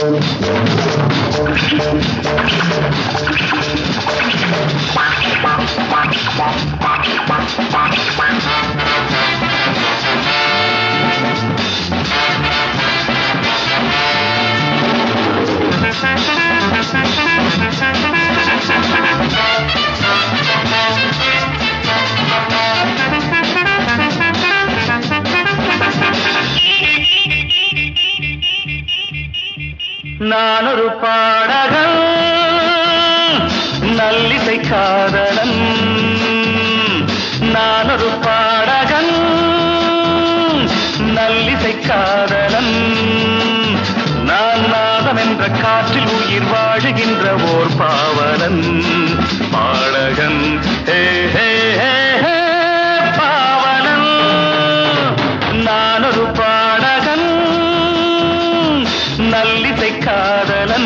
நான் ஒரு பாடகன் நல்லிசை காதலன் நான் ஒரு பாடகன் நல்லிசை காதலன் நான் நாதம் என்ற காற்றில் உயிர் வாழுகின்ற ஓர் பாவலன் பாடகன் ஹே ஹே ஹே ஹே பாவலன் நான் ஒரு பாடகன் நல்லிசை காதலன்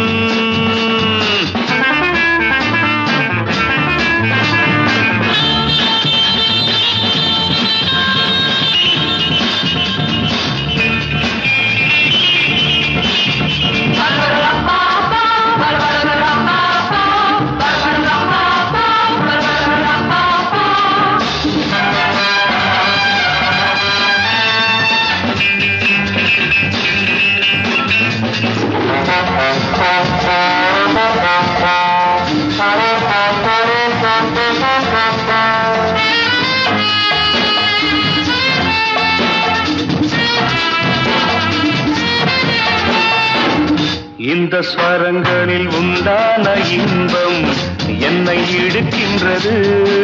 இந்த ஸ்வரங்களில் உண்டான இன்பம் என்னை இழுக்கின்றது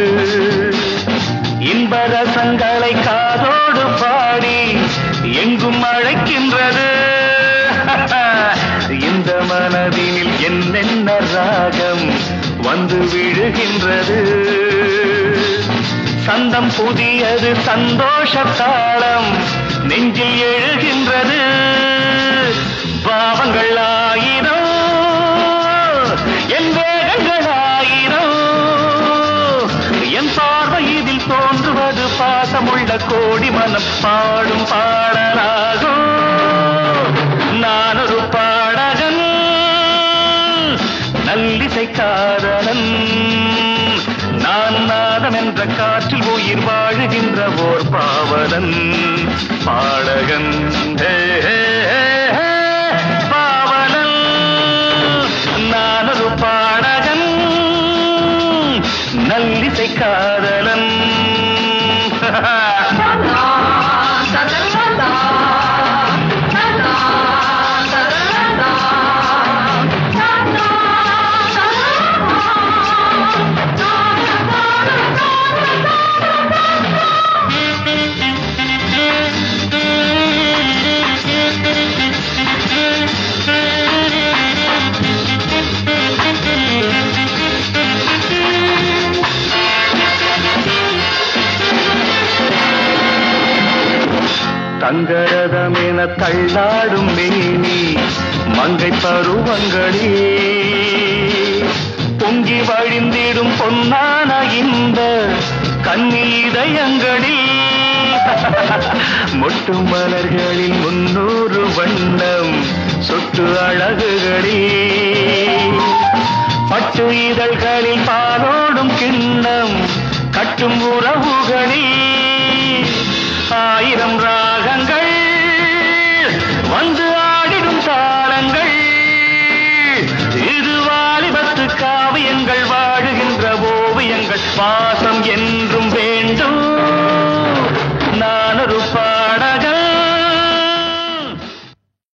இன்ப ரசங்களை காதோடு பாடி எங்கும் அழைக்கின்றது இந்த மனதினில் என்னென்ன ராகம் வந்து விழுகின்றது சந்தம் புதியது சந்தோஷ தாளம் நெஞ்சில் எழுகின்றது பாவங்கள் ஆயிரம் என் வேகங்கள் ஆயிரம் என் பார்வை இதில் தோன்றுவது பாசமுள்ள கோடி மனம் பாடும் பாடலாகும் நான் ஒரு பாடகன் நல்லிசை காதலன் நான் நாதம் என்ற காற்றில் உயிர் வாழுகின்ற ஓர் பாவலன் பாடகன் ஹே, ஹே, ஹே, ஹே, பாவலன் நான் ஒரு பாடகன் நல்லிசை காதலன் தங்கரதம் என தள்ளாடும் மேனி மங்கை பருவங்களே பொங்கி வழிந்திடும் பொன்னான இந்த கன்னி இதயங்களில் மொட்டு மலர்களில் முன்னூறு வண்ணம் சொட்டு அழகுகளில் பட்டு இதழ்களில் பாலோடும் கிண்ணம் கட்டும் உறவுகளில் ஆயிரம் ராகங்கள் வந்து ஆடிடும் தாளங்கள் இது வாலிபத்து காவியங்கள் வாழுகின்ற ஓவியங்கள் பாசம் என்ன